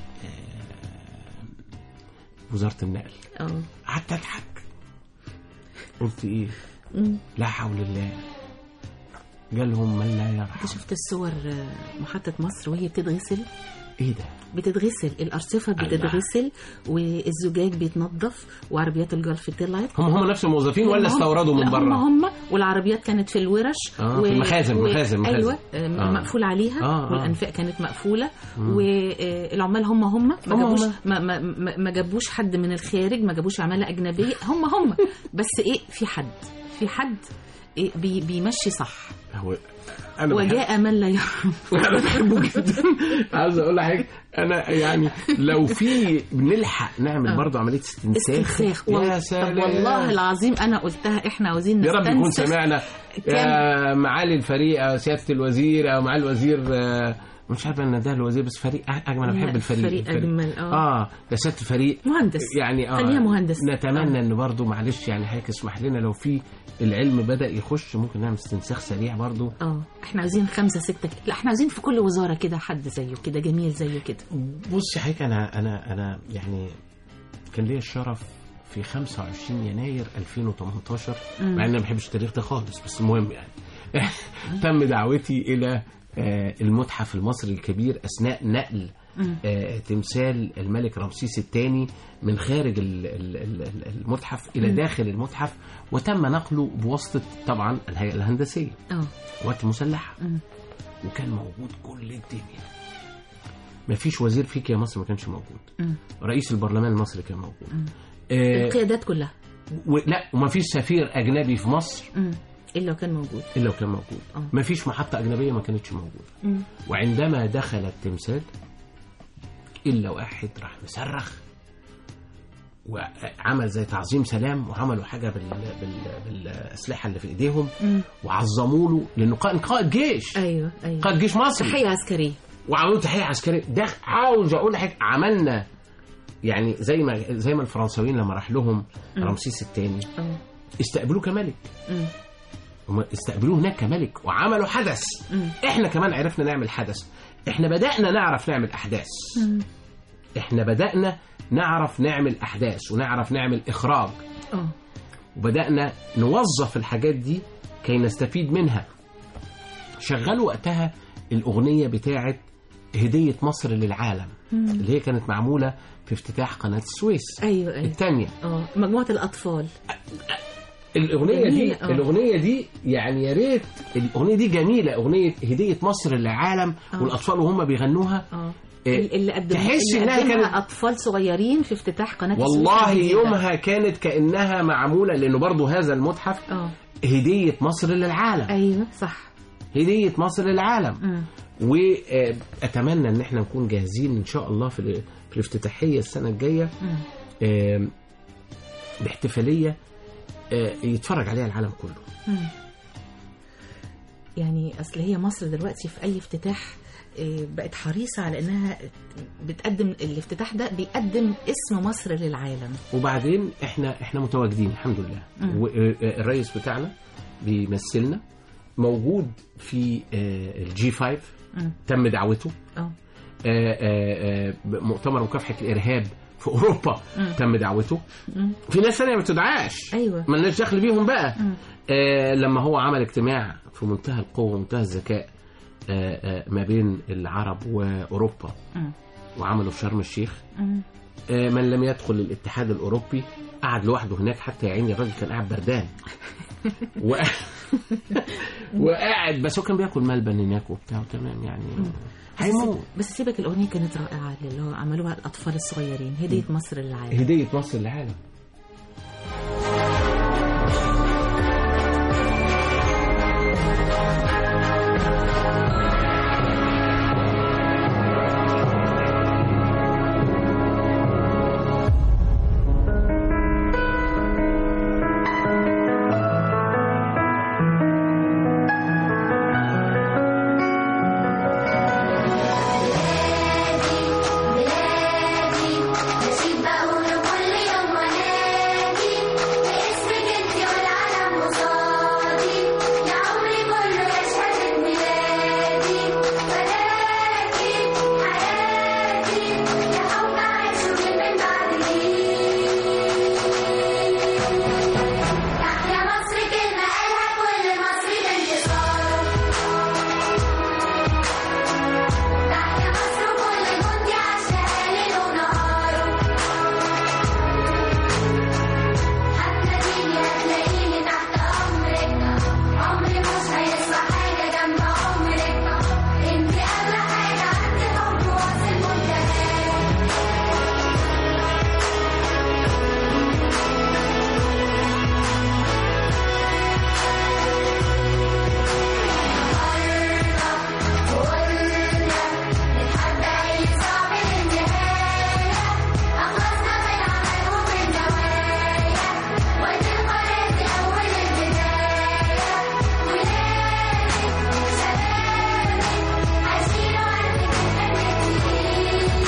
آه، وزارة النقل اه قعدت اضحك قلت ايه مم. لا حول الله جالهم من لا انت يرحم شفت الصور آه، محطة مصر وهي بتتغسل ايه ده بتتغسل الأرصفة الله. بتتغسل والزجاج بيتنظف وعربيات الجلف طلعت هم هم نفس الموظفين ولا هم- استوردوا من لا، بره هم هم والعربيات كانت في الورش آه، في المخازن، مخازن، مخازن. ايوه آه، آه. مقفول عليها آه، آه. والانفاق كانت مقفوله والعمال هم هم ما هم جابوش هم. ما, ما, ما ما جابوش حد من الخارج ما جابوش عماله اجنبيه هم هم بس ايه في حد في حد إيه بي بيمشي صح هو انا بحب- وجاء من لا يرحم انا بحبه جدا عاوز اقول لحضرتك انا يعني لو في بنلحق نعمل آه. برضه عمليه استنساخ استنساخ يا والله سلام طب والله العظيم انا قلتها احنا عاوزين يا رب يكون نستنسخ سمعنا يا معالي الفريق أو سياده الوزير او معالي الوزير آه، مش عارف ان ده الوزير بس فريق اجمل انا لا، بحب الفريق فريق أجمل، آه. اه يا سياده الفريق مهندس يعني اه خليها مهندس نتمنى ان برضه معلش يعني حضرتك اسمح لنا لو في العلم بدا يخش ممكن نعمل استنساخ سريع برضه اه احنا عايزين خمسة ستة كده. لا احنا عايزين في كل وزارة كده حد زيه كده جميل زيه كده بص حضرتك انا انا انا يعني كان ليا الشرف في 25 يناير 2018 مع ان انا ما بحبش التاريخ ده خالص بس المهم يعني تم دعوتي الى آه، المتحف المصري الكبير اثناء نقل آه، تمثال الملك رمسيس الثاني من خارج ال- ال- ال- المتحف الى داخل المتحف وتم نقله بواسطه طبعا الهيئه الهندسيه اه قوات مسلحه مم. وكان موجود كل الدنيا ما فيش وزير فيك يا مصر ما كانش موجود مم. رئيس البرلمان المصري كان موجود آه القيادات كلها ولا وما فيش سفير اجنبي في مصر مم. الا لو كان موجود الا لو كان موجود آه. ما فيش محطه اجنبيه ما كانتش موجوده مم. وعندما دخل التمثال الا واحد راح مصرخ وعمل زي تعظيم سلام وعملوا حاجه بال... بال... بالاسلحه اللي في ايديهم مم. وعظموا له لانه قائد قائد جيش ايوه ايوه قائد جيش مصري تحيه عسكريه وعملوا له تحيه عسكريه ده عاوز اقول لك عملنا يعني زي ما زي ما الفرنساويين لما راح لهم رمسيس الثاني اه استقبلوه كملك مم. هم استقبلوه هناك كملك وعملوا حدث مم. احنا كمان عرفنا نعمل حدث احنا بدأنا نعرف نعمل احداث مم. احنا بدأنا نعرف نعمل احداث ونعرف نعمل اخراج اه وبدأنا نوظف الحاجات دي كي نستفيد منها شغلوا وقتها الأغنية بتاعة هدية مصر للعالم اللي هي كانت معمولة في افتتاح قناة السويس ايوه ايوه الثانية اه مجموعه الاطفال الأغنية دي جميلة، آه. الأغنية دي يعني يا ريت الأغنية دي جميلة أغنية هدية مصر للعالم آه. والأطفال وهم بيغنوها اه إيه، اللي قدم تحس اللي إنها قدمها كانت- اطفال صغيرين في افتتاح قناه السويس والله الجديدة. يومها كانت كأنها معمولة لأنه برضو هذا المتحف اه هدية مصر للعالم ايوه صح هدية مصر للعالم مم. واتمنى ان احنا نكون جاهزين ان شاء الله في ال- في الافتتاحيه السنه الجايه مم. آم، باحتفاليه آه، يتفرج عليها العالم كله مم. يعني اصل هي مصر دلوقتي في اي افتتاح آه، بقت حريصه على انها بتقدم الافتتاح ده بيقدم اسم مصر للعالم وبعدين احنا احنا متواجدين الحمد لله مم. والرئيس بتاعنا بيمثلنا موجود في آه، الجي 5 مم. تم دعوته اه آه، آه، آه، مؤتمر مكافحه الارهاب في اوروبا مم. تم دعوته مم. في ناس ثانيه ما بتدعاش ايوه ملناش دخل بيهم بقى مم. آه لما هو عمل اجتماع في منتهى القوة ومنتهى الذكاء آه آه ما بين العرب وأوروبا مم. وعمله في شرم الشيخ مم. آه من لم يدخل الاتحاد الأوروبي قعد لوحده هناك حتى يا عيني الراجل كان قاعد بردان و... وقاعد بس هو كان بياكل ملبن هناك وبتاع تمام يعني بس هيموت سيب- بس سيبك الاغنيه كانت رائعه اللي هو عملوها الاطفال الصغيرين هديه مصر للعالم هدية مصر للعالم بلادي نشيد بقوله كل يوم ونادي باسم جدي والعلم قصادي يا عمري كله يشهد بميلادي بلادي حياتي يا حب عايشه من بعد تحيا مصر كلمة قالها كل مصري بانتصاره تحيا مصر وكل جندي عاشها ليل ونهاره هتلاقيني هتلاقيني تحت أمرك عمري مش هيسوى حاجة جنب عمرك انتي أغلى حاجة عندي حب واصل منتهاه نتحدى أي صعب للنهاية أخلصنا من عمل ومن نوايا وادي القناة دي أول البداية ولادي شبابي عايشين وعندك الأمل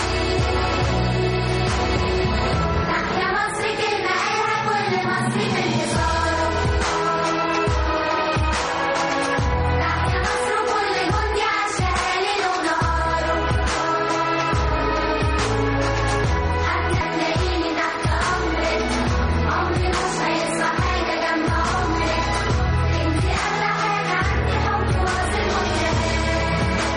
تحيا مصر كلمة قالها كل مصري بانتصاره تحيا مصر وكل جندي عاشها ليل ونهاره هتلاقيني تحت أمرك عمري مش هيسوى حاجة جنب عمرك انتي أغلى حاجة عندي حب واصل منتهاه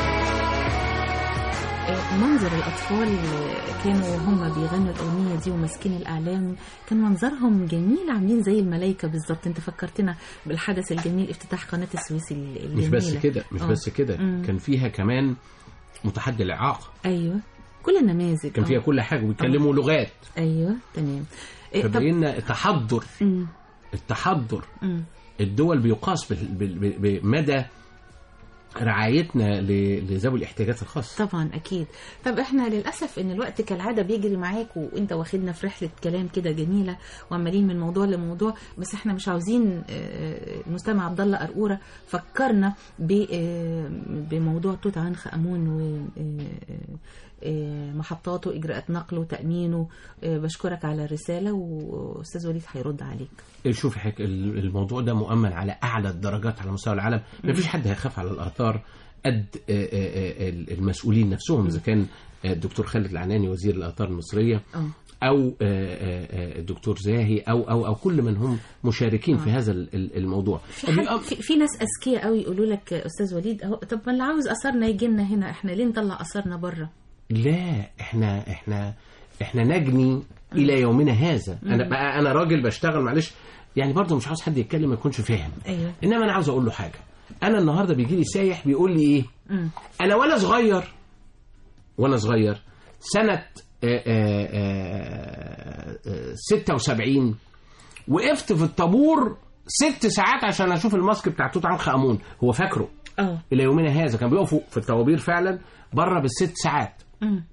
آه، منظر الأطفال آه، كانوا هم بيغنوا الأغنية دي وماسكين الإعلام كان منظرهم جميل عاملين زي الملايكة بالظبط أنت فكرتنا بالحدث الجميل افتتاح قناة السويس ال- مش الجميلة بس كده مش آه. بس كده مم. كان فيها كمان متحدي الإعاقة أيوه كل النماذج كان آه. فيها كل حاجه وبيتكلموا لغات ايوه تمام إيه، طب فبقينا التحضر مم، التحضر مم. الدول بيقاس بال- بال- بال- بمدى رعايتنا ل- لذوي الاحتياجات الخاصه طبعا اكيد طب احنا للاسف ان الوقت كالعاده بيجري معاك وانت واخدنا في رحله كلام كده جميله وعمالين من موضوع لموضوع بس احنا مش عاوزين آه، المستمع عبد الله قرقوره فكرنا ب- آه، بموضوع توت عنخ امون و آه، آه، محطاته اجراءات نقله تامينه آه، بشكرك على الرساله واستاذ وليد هيرد عليك شوف حك... ال- الموضوع ده مؤمن على اعلى الدرجات على مستوى العالم ما فيش حد هيخاف على الاثار قد آه، آه، آه، المسؤولين نفسهم اذا كان آه، الدكتور خالد العناني وزير الاثار المصريه اه او آه، آه، آه، الدكتور زاهي او او او كل من هم مشاركين في هذا ال- ال- الموضوع في, حد في, في ناس اذكياء قوي يقولوا لك آه، استاذ وليد اهو طب ما اللي عاوز اثارنا يجي لنا هنا احنا ليه نطلع اثارنا بره لا احنا احنا احنا نجني الى يومنا هذا انا بقى انا راجل بشتغل معلش يعني برضه مش عاوز حد يتكلم ما يكونش فاهم ايوه انما انا عاوز اقول له حاجه انا النهارده بيجي لي سايح بيقول لي ايه مم. انا وانا صغير وانا صغير سنه آه، آه، آه، آه، 76 وقفت في الطابور ست ساعات عشان اشوف الماسك بتاع توت عنخ امون هو فاكره اه الى يومنا هذا كان بيقفوا في الطوابير فعلا بره بالست ساعات مم.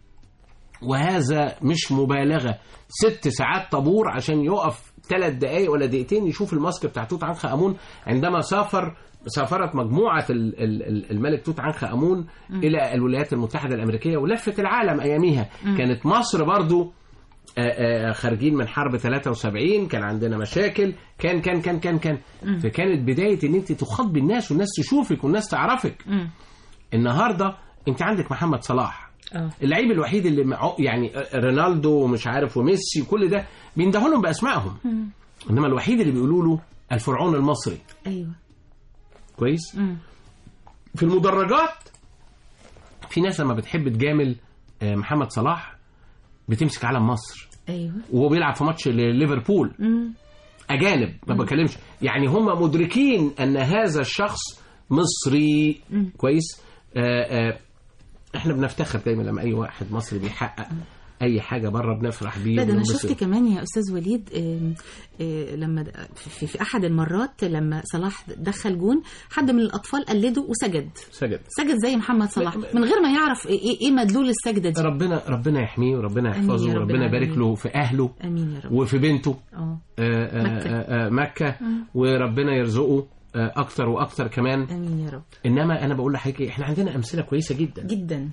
وهذا مش مبالغه ست ساعات طابور عشان يقف ثلاث دقائق ولا دقيقتين يشوف الماسك بتاع توت عنخ امون عندما سافر سافرت مجموعه ال- ال- ال- الملك توت عنخ امون الى الولايات المتحده الامريكيه ولفت العالم اياميها كانت مصر برضو آه، آه، خارجين من حرب 73 كان عندنا مشاكل كان كان كان كان كان فكانت بدايه ان انت تخاطبي الناس والناس تشوفك والناس تعرفك مم. النهارده انت عندك محمد صلاح اه اللعيب الوحيد اللي مع يعني رونالدو ومش عارف وميسي وكل ده بيندهوا لهم باسمائهم انما الوحيد اللي بيقولوا له الفرعون المصري ايوه كويس مم. في المدرجات في ناس لما بتحب تجامل آه، محمد صلاح بتمسك علم مصر ايوه وهو بيلعب في ماتش ليفربول مم. اجانب ما بكلمش يعني هم مدركين ان هذا الشخص مصري كويس آه آه احنا بنفتخر دايما لما اي واحد مصري بيحقق اي حاجه بره بنفرح بيه لا ده انا وبننبسط. شفت كمان يا استاذ وليد آم، آه، لما د- في, في احد المرات لما صلاح دخل جون حد من الاطفال قلده وسجد سجد سجد زي محمد صلاح من غير ما يعرف ايه ايه إيه مدلول السجده دي ربنا ربنا يحميه وربنا آمين يا يحفظه رب وربنا يبارك العالمين. له في اهله امين يا رب وفي بنته اه آه، آه، مكة. آه، آه، مكة وربنا يرزقه آه، اكتر واكتر كمان امين يا رب انما انا بقول لحضرتك احنا عندنا امثله كويسه جدا جدا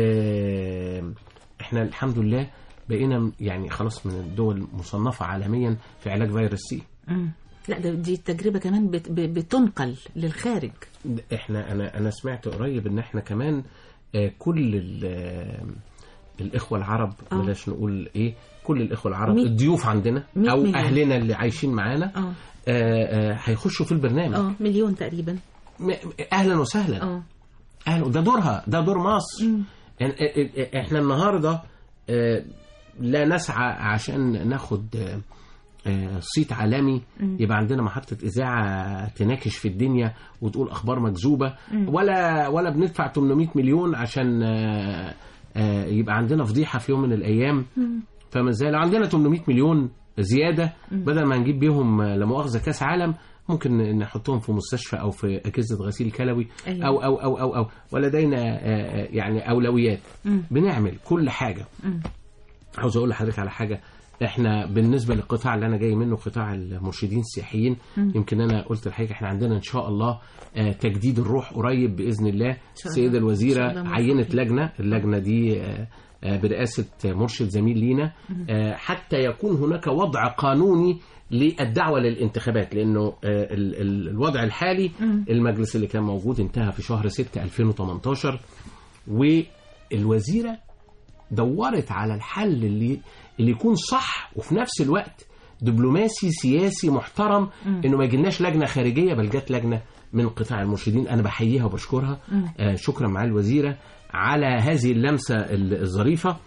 آه، احنا الحمد لله بقينا يعني خلاص من الدول مصنفه عالميا في علاج فيروس سي مم. لا ده دي التجربه كمان بت ب- بتنقل للخارج احنا انا انا سمعت قريب ان احنا كمان آه، كل ال- آه، الاخوه العرب آه. بلاش نقول ايه كل الاخوه العرب مية- الضيوف عندنا مية او مليون. اهلنا اللي عايشين معانا اه آه، آه، هيخشوا في البرنامج اه مليون تقريبا م- اهلا وسهلا اه اهلا ده دورها ده دور مصر يعني ا- ا- احنا النهارده آه، لا نسعى عشان ناخد آه، آه، صيت عالمي يبقى عندنا محطة إذاعة تناكش في الدنيا وتقول أخبار مكذوبة ولا ولا بندفع 800 مليون عشان آه، آه، يبقى عندنا فضيحة في يوم من الأيام فما ازاي لو عندنا 800 مليون زيادة بدل ما نجيب بيهم آه، لا مؤاخذة كأس عالم ممكن نحطهم في مستشفى أو في أجهزة غسيل كلوي أيوة. أو أو أو أو أو ولدينا آه، آه، يعني أولويات بنعمل كل حاجة عاوز اقول لحضرتك على حاجه احنا بالنسبه للقطاع اللي انا جاي منه قطاع المرشدين السياحيين يمكن انا قلت لحضرتك احنا عندنا ان شاء الله آه، تجديد الروح قريب باذن الله شاء السيده الله. إن الوزيره شاء الله عينت موفقين. لجنه اللجنه دي آه، آه، برئاسه مرشد زميل لينا آه، حتى يكون هناك وضع قانوني للدعوه للانتخابات لانه آه، ال- ال- الوضع الحالي المجلس اللي كان موجود انتهى في شهر 6 2018 والوزيره دورت على الحل اللي اللي يكون صح وفي نفس الوقت دبلوماسي سياسي محترم انه ما يجيلناش لجنه خارجيه بل جت لجنه من قطاع المرشدين انا بحييها وبشكرها آه شكرا مع الوزيره على هذه اللمسه ال- الظريفه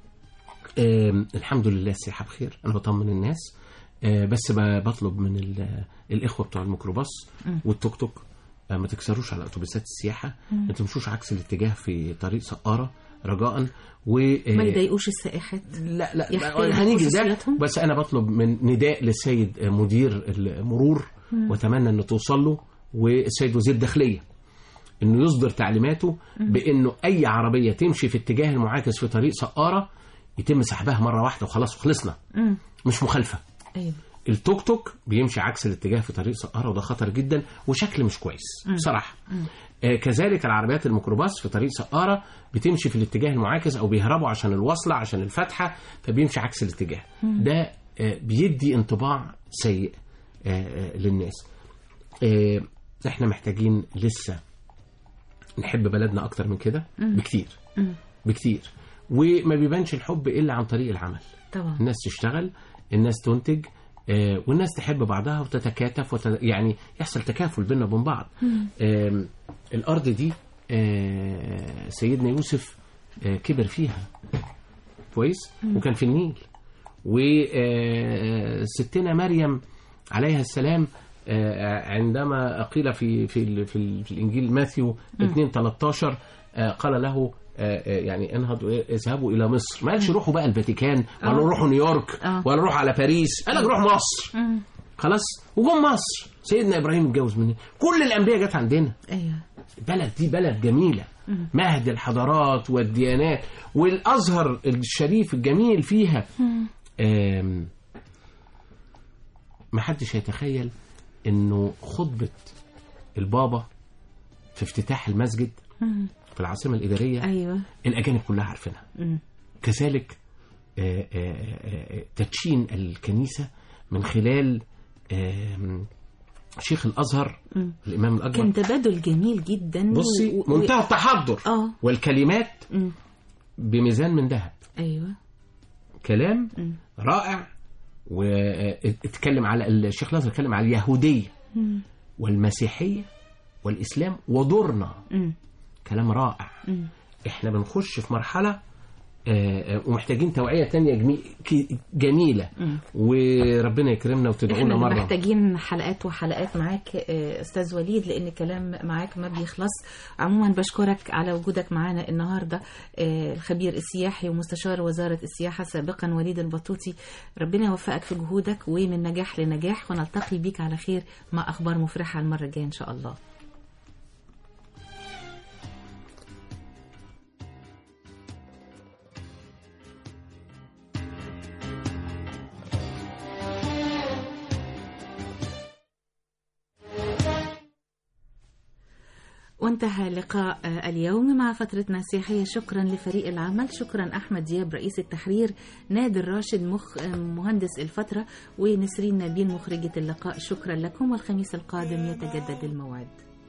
آه الحمد لله السياحه بخير انا بطمن الناس آه بس ب- بطلب من ال- الاخوه بتوع الميكروباص والتوك توك آه، ما تكسروش على اتوبيسات السياحه ما تمشوش عكس الاتجاه في طريق سقاره رجاء و ما يضايقوش السائحات لا لا يحترموا هنيجي ده خصوصياتهم؟ بس انا بطلب من نداء للسيد مدير المرور واتمنى انه توصل له والسيد وزير الداخليه انه يصدر تعليماته بانه اي عربيه تمشي في اتجاه المعاكس في طريق سقاره يتم سحبها مره واحده وخلاص وخلصنا مم. مش مخالفه ايوه التوك توك بيمشي عكس الاتجاه في طريق سقاره وده خطر جدا وشكل مش كويس بصراحه آه كذلك العربيات الميكروباص في طريق سقاره بتمشي في الاتجاه المعاكس او بيهربوا عشان الوصله عشان الفتحه فبيمشي عكس الاتجاه ده آه بيدي انطباع سيء آه آه للناس آه احنا محتاجين لسه نحب بلدنا اكتر من كده بكتير بكتير وما بيبانش الحب الا عن طريق العمل طبعا الناس تشتغل الناس تنتج آه، والناس تحب بعضها وتتكاتف وت... يعني يحصل تكافل بيننا وبين بعض آم، الأرض دي آه، سيدنا يوسف آه، كبر فيها كويس وكان في النيل وستنا مريم عليها السلام آه، عندما قيل في في ال- في, ال- في الانجيل ماثيو 2 13 آه، قال له آه، آه، يعني انهضوا إيه؟ اذهبوا الى مصر ما قالش روحوا بقى الفاتيكان ولا روحوا نيويورك آه. ولا روحوا على باريس قال لك روح مصر خلاص وجم مصر سيدنا ابراهيم اتجوز منين كل الانبياء جت عندنا ايوه البلد دي بلد جميلة مهد الحضارات والديانات والأزهر الشريف الجميل فيها آم، محدش هيتخيل انه خطبة البابا في افتتاح المسجد في العاصمة الإدارية ايوه الأجانب كلها عارفينها مم. كذلك آه، آه، آه، تدشين الكنيسة من خلال آم، شيخ الأزهر الإمام الأكبر كان تبادل جميل جدا بصي و- و- منتهى التحضر اه والكلمات مم. بميزان من ذهب ايوه كلام رائع واتكلم على الشيخ لازم اتكلم على اليهوديه والمسيحيه والاسلام ودورنا مم. كلام رائع احنا بنخش في مرحله آه، آه، ومحتاجين توعيه تانية جمي- كي- جميله وربنا يكرمنا وتدعونا احنا مره محتاجين حلقات وحلقات معاك آه، استاذ وليد لان الكلام معاك ما بيخلص عموما بشكرك على وجودك معانا النهارده آه، الخبير السياحي ومستشار وزاره السياحه سابقا وليد البطوطي ربنا يوفقك في جهودك ومن نجاح لنجاح ونلتقي بيك على خير مع اخبار مفرحه المره الجايه ان شاء الله وانتهى لقاء آه، اليوم مع فترتنا السياحية شكرا لفريق العمل شكرا أحمد دياب رئيس التحرير نادر راشد مخ... آه، مهندس الفترة ونسرين نبيل مخرجة اللقاء شكرا لكم والخميس القادم يتجدد الموعد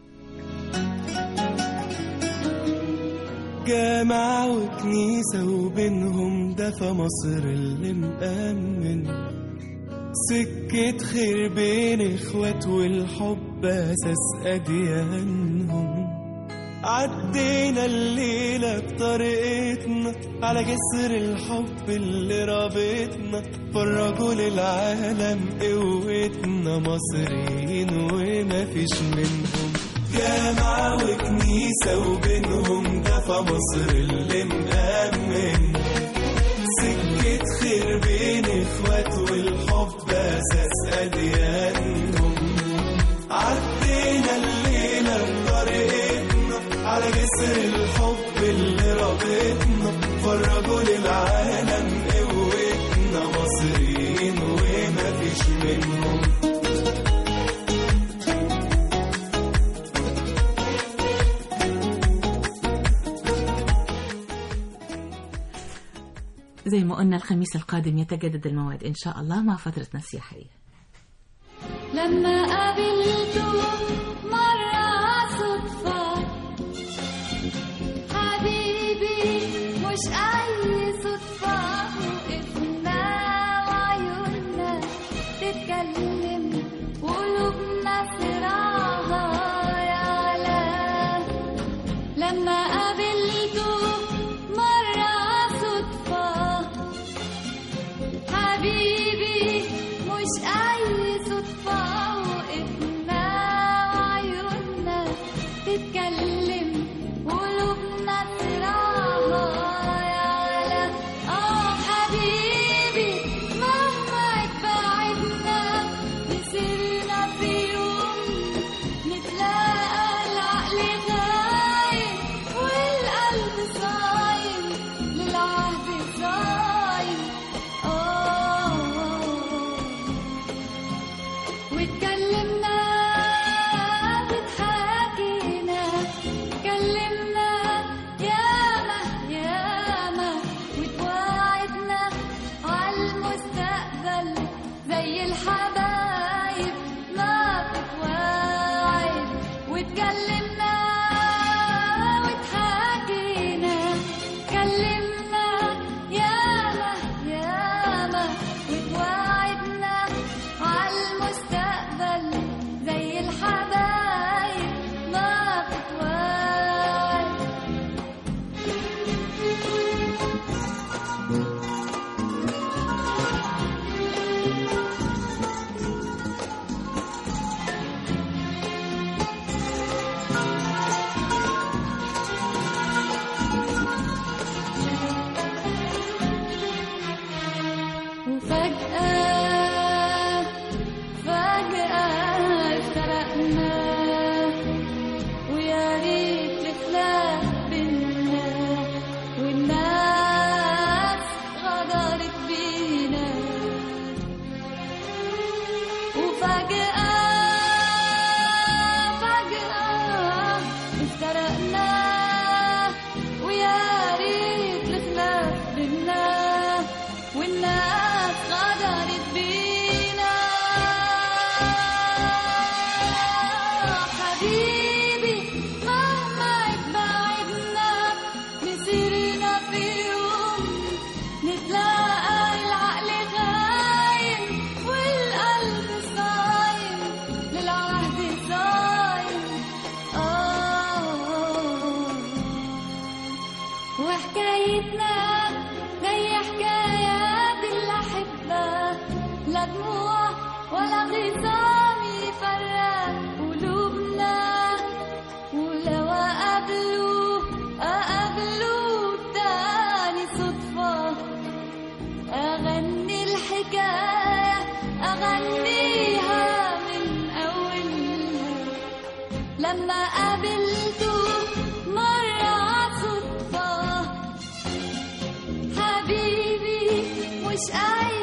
جامعة وكنيسة وبينهم دفا مصر اللي مأمن سكة خير بين اخوات والحب اساس اديانهم عدينا الليلة بطريقتنا على جسر الحب اللي رابطنا فرجوا للعالم قوتنا مصريين وما فيش منهم جامعة وكنيسة وبينهم دفا مصر اللي مأمن سكة خير بين اخوات والحب اساس اديانهم عدينا الليلة بطريقتنا على جسر الحب اللي رابطنا فرجوا للعالم قوتنا مصريين وما فيش منهم زي ما قلنا الخميس القادم يتجدد الموعد إن شاء الله مع فترتنا السياحية لما قابلته مرة صدفة حبيبي مش أي صدفة وقفنا وعيوننا تتكلم وقلوبنا صراعها يعلى لما قابلته مرة صدفة حبيبي مش أي صدفة وقفنا وعيوننا تتكلم وقلوبنا صراعها في يوم نتلاقى العقل غايم والقلب صايم للعهد صايم آه وحكايتنا زي حكايات الأحبة لا دموع ولا خصام يفرق قلوبنا ولو أقابلوا أقابلوا تاني صدفة أغني الحكاية أغنيها من أولها لما قابلته مرة صدفة حبيبي مش قايل